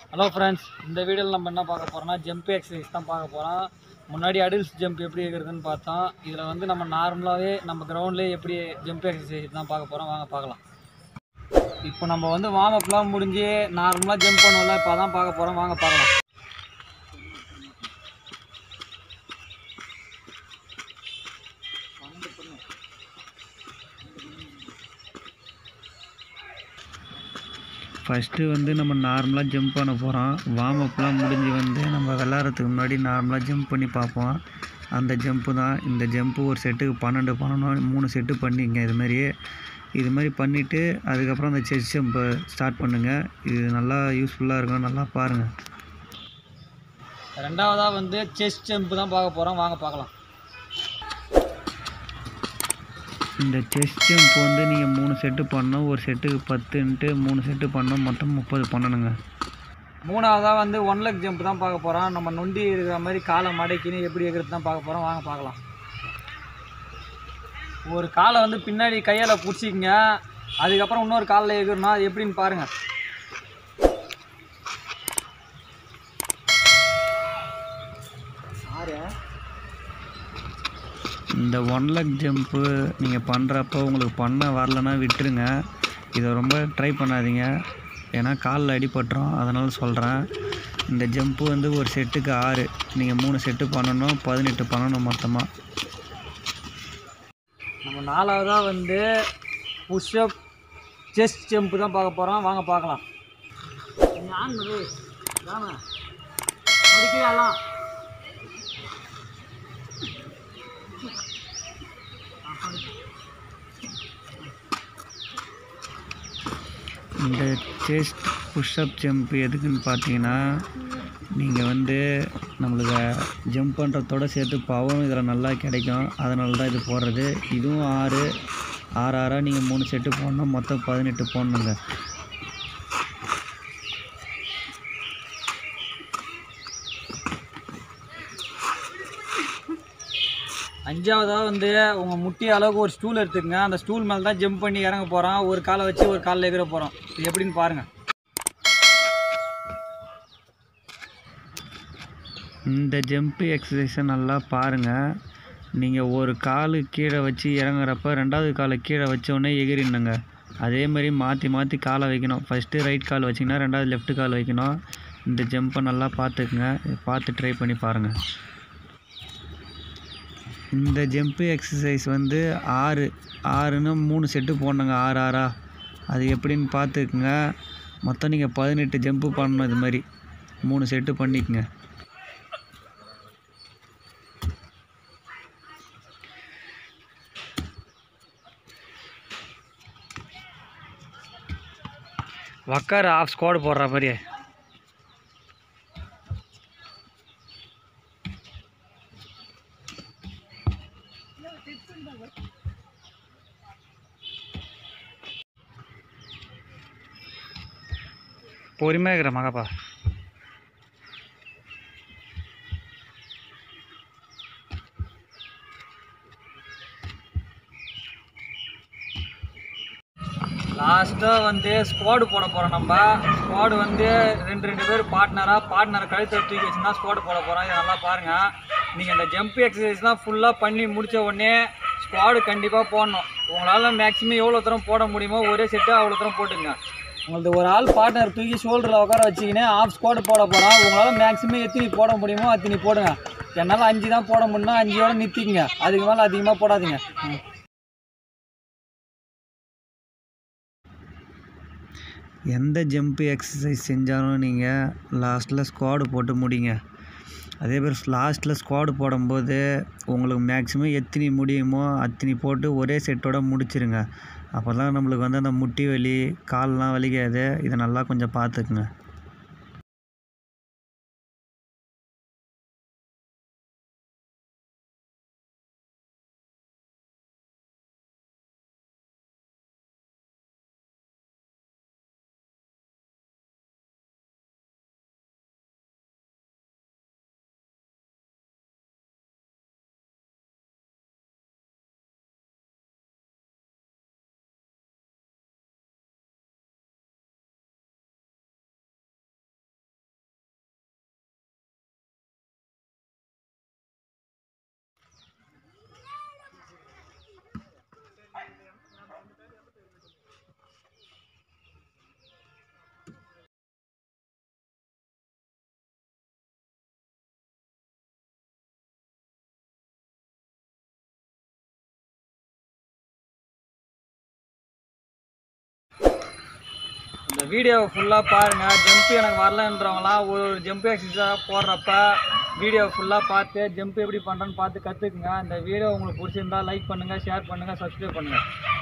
Hello friends இந்த வீடியோவில் நம்ம என்ன பார்க்க போகிறோம்னா ஜம்ப் எக்ஸசைஸ் தான் பார்க்க போகிறோம் முன்னாடி அடில்ஸ் ஜம்ப் எப்படி இருக்கிறதுன்னு பார்த்தோம் இதில் வந்து நம்ம நார்மலாகவே நம்ம கிரவுண்ட்லேயே எப்படி ஜம்ப் எக்ஸசைஸ் தான் பார்க்க போகிறோம் வாங்க பார்க்கலாம் இப்போ நம்ம வந்து வார்ம் அப்லாம் முடிஞ்சு நார்மலாக ஜம்ப் பண்ணுவோம்ல இப்போ தான் பார்க்க போகிறோம் வாங்க பார்க்கலாம் ஃபஸ்ட்டு வந்து நம்ம நார்மலாக ஜம்ப் பண்ண போகிறோம் வார்ம் அப்லாம் முடிஞ்சு வந்து நம்ம விளாட்றதுக்கு முன்னாடி நார்மலாக ஜம்ப் பண்ணி பார்ப்போம் அந்த ஜம்ப்பு தான் இந்த ஜம்ப்பு ஒரு செட்டுக்கு பன்னெண்டு பண்ணணும் மூணு செட்டு பண்ணிங்க இது மாதிரி இது மாதிரி பண்ணிவிட்டு அதுக்கப்புறம் அந்த செஸ் ஜம்ப்பை ஸ்டார்ட் பண்ணுங்கள் இது நல்லா யூஸ்ஃபுல்லாக இருக்கும் நல்லா பாருங்கள் ரெண்டாவதாக வந்து செஸ்ட் ஜம்ப் தான் பார்க்க போகிறோம் வாங்க பார்க்கலாம் இந்த செஸ் ஜம்ப் வந்து நீங்கள் மூணு செட்டு பண்ணணும் ஒரு செட்டுக்கு பத்துன்ட்டு மூணு செட்டு பண்ணணும் மொத்தம் முப்பது பண்ணணுங்க மூணாவதாக வந்து ஒன் லெக் ஜம்ப் தான் பார்க்க போகிறோம் நம்ம நொண்டி இருக்கிற மாதிரி காலை மடக்கின்னு எப்படி எகிறது தான் பார்க்க போகிறோம் வாங்க பார்க்கலாம் ஒரு காலை வந்து பின்னாடி கையால் பிடிச்சிக்கங்க அதுக்கப்புறம் இன்னொரு காலில் எகிறணும் அது எப்படின்னு பாருங்கள் இந்த ஒன் லெக் ஜம்ப்பு நீங்கள் பண்ணுறப்போ உங்களுக்கு பண்ண வரலன்னா விட்டுருங்க இதை ரொம்ப ட்ரை பண்ணாதீங்க ஏன்னா காலில் அடிபட்டுரும் அதனால் சொல்கிறேன் இந்த ஜம்ப்பு வந்து ஒரு செட்டுக்கு ஆறு நீங்கள் மூணு செட்டு பண்ணணும் பதினெட்டு பண்ணணும் மொத்தமாக நம்ம நாலாவதாக வந்து புஷ்அப் செஸ்ட் ஜம்ப் தான் பார்க்க போகிறோம் வாங்க பார்க்கலாம் ஆன் பண்ணு வாங்க முடிக்கலாம் இந்த செஸ்ட் புஷ்அப் ஜம்ப் எதுக்குன்னு பார்த்தீங்கன்னா நீங்கள் வந்து நம்மளுக்கு ஜம்ப் பண்ணுறதோட சேர்த்து பவரும் இதில் நல்லா கிடைக்கும் அதனால தான் இது போடுறது இதுவும் ஆறு ஆறு ஆறாக நீங்கள் மூணு செட்டு போடணும் மொத்தம் பதினெட்டு போடணுங்க அஞ்சாவதாக வந்து உங்கள் முட்டி அளவுக்கு ஒரு ஸ்டூல் எடுத்துக்கங்க அந்த ஸ்டூல் மேலே தான் ஜம்ப் பண்ணி இறங்க போகிறோம் ஒரு காலை வச்சு ஒரு காலில் எகிற போகிறோம் இது எப்படின்னு பாருங்கள் இந்த ஜம்ப் எக்ஸசைஸை நல்லா பாருங்கள் நீங்கள் ஒரு காலு கீழே வச்சு இறங்குறப்ப ரெண்டாவது காலை கீழே வச்ச உடனே எகிரினுங்க அதே மாதிரி மாற்றி மாற்றி காலை வைக்கணும் ஃபஸ்ட்டு ரைட் கால் வச்சிங்கன்னா ரெண்டாவது லெஃப்ட் கால் வைக்கணும் இந்த ஜம்ப்பை நல்லா பார்த்துக்குங்க இதை பார்த்து ட்ரை பண்ணி பாருங்கள் இந்த ஜம்ப்பு எக்ஸசைஸ் வந்து ஆறு ஆறுன்னு மூணு செட்டு போடணுங்க ஆறு ஆறா அது எப்படின்னு பார்த்துக்குங்க மொத்தம் நீங்கள் பதினெட்டு ஜம்ப்பு பண்ணணும் இது மாதிரி மூணு செட்டு பண்ணிக்கங்க வக்கார் ஆஃப் ஸ்குவாடு போடுற மாதிரி பொறுமையாக இருக்கிற மகப்பா லாஸ்ட்டாக வந்து ஸ்குவாடு போட போகிறோம் நம்ம ஸ்குவாடு வந்து ரெண்டு ரெண்டு பேர் பார்ட்னராக பார்ட்னரை கழுத்தை தூக்கி வச்சுருந்தா ஸ்குவாடு போட போகிறோம் இதை நல்லா பாருங்கள் நீங்கள் இந்த ஜம்ப் எக்ஸசைஸ்லாம் ஃபுல்லாக பண்ணி முடித்த உடனே ஸ்குவாடு கண்டிப்பாக போடணும் உங்களால் மேக்ஸிமம் எவ்வளோ தூரம் போட முடியுமோ ஒரே செட்டு அவ்வளோ தூரம் போட்டுங்க உங்களுக்கு ஒரு ஆள் பார்ட்னர் தூக்கி ஷோல்டரில் உட்கார வச்சிக்கினே ஆஃப் ஸ்குவாடு போட போகிறோம் உங்களால் மேக்ஸிமம் எத்தனை போட முடியுமோ அத்தனை போடுங்க என்னால் அஞ்சு தான் போட முடியும்னா அஞ்சோட நிறுத்திக்கங்க அதுக்கு மேலே அதிகமாக போடாதீங்க ம். எந்த ஜம்ப் எக்ஸசைஸ் செஞ்சாலும் நீங்கள் லாஸ்ட்டில் ஸ்குவாடு போட்டு முடிங்க அதே மாதிரி லாஸ்ட்டில் ஸ்குவாடு போடும்போது உங்களுக்கு மேக்ஸிமம் எத்தனை முடியுமோ அத்தனை போட்டு ஒரே செட்டோட முடிச்சிருங்க அப்போ தான் நம்மளுக்கு வந்து அந்த முட்டி வலி கால்லாம் வலிக்காது இதை நல்லா கொஞ்சம் பார்த்துக்குங்க இந்த வீடியோவை ஃபுல்லாக பாருங்கள் ஜம்ப் எனக்கு வரலன்றவங்களாம் ஒரு ஒரு ஜம்ப் எக்ஸசைஸாக போடுறப்ப வீடியோவை ஃபுல்லாக பார்த்து ஜம்ப் எப்படி பண்ணுறேன்னு பார்த்து கற்றுக்குங்க இந்த வீடியோ உங்களுக்கு பிடிச்சிருந்தா லைக் பண்ணுங்கள் ஷேர் பண்ணுங்கள் சப்ஸ்கிரைப் பண்ணுங்கள்